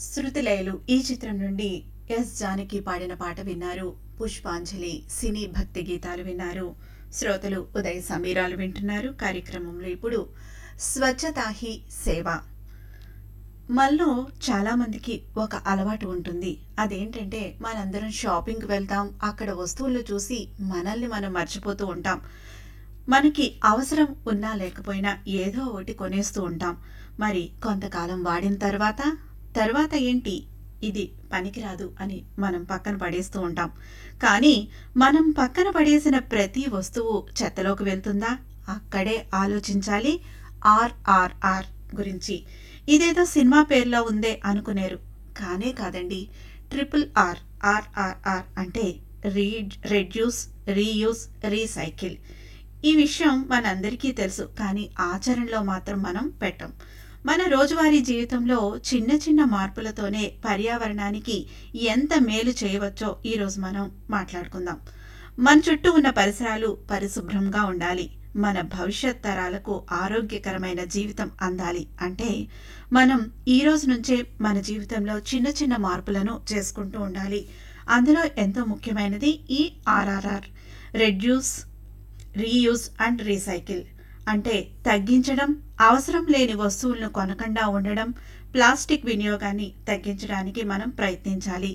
శృతిలయలు ఈ చిత్రం నుండి ఎస్ జానకి పాడిన పాట విన్నారు పుష్పాంజలి సినీ భక్తి గీతాలు విన్నారు శ్రోతలు ఉదయ్ సమీరాలు వింటున్నారు కార్యక్రమంలో ఇప్పుడు స్వచ్ఛతా హీ సేవ మనలో చాలా మందికి ఒక అలవాటు ఉంటుంది అదేంటంటే మనందరం షాపింగ్కి వెళ్తాం అక్కడ వస్తువులు చూసి మనల్ని మనం మర్చిపోతూ ఉంటాం మనకి అవసరం ఉన్నా లేకపోయినా ఏదో ఒకటి కొనేస్తూ ఉంటాం మరి కొంతకాలం వాడిన తర్వాత తర్వాత ఏంటి ఇది పనికిరాదు అని మనం పక్కన పడేస్తూ ఉంటాం కానీ మనం పక్కన పడేసిన ప్రతి వస్తువు చెత్తలోకి వెళ్తుందా అక్కడే ఆలోచించాలి ఆర్ఆర్ఆర్ గురించి ఇదేదో సినిమా పేరులో ఉందే అనుకునేరు కానే కాదండి ట్రిపుల్ ఆర్ ఆర్ఆర్ఆర్ అంటే రీడ్ రెడ్యూస్ రీయూస్ రీసైకిల్ ఈ విషయం మనందరికీ తెలుసు కానీ ఆచరణలో మాత్రం మనం పెట్టం మన రోజువారీ జీవితంలో చిన్న చిన్న మార్పులతోనే పర్యావరణానికి ఎంత మేలు చేయవచ్చో ఈరోజు మనం మాట్లాడుకుందాం మన చుట్టూ ఉన్న పరిసరాలు పరిశుభ్రంగా ఉండాలి మన భవిష్యత్ తరాలకు ఆరోగ్యకరమైన జీవితం అందాలి అంటే మనం ఈ రోజు నుంచే మన జీవితంలో చిన్న చిన్న మార్పులను చేసుకుంటూ ఉండాలి అందులో ఎంతో ముఖ్యమైనది ఈ RRR reduce reuse and recycle అంటే తగ్గించడం అవసరం లేని వస్తువులను కొనకుండా ఉండడం ప్లాస్టిక్ వినియోగాన్ని తగ్గించడానికి మనం ప్రయత్నించాలి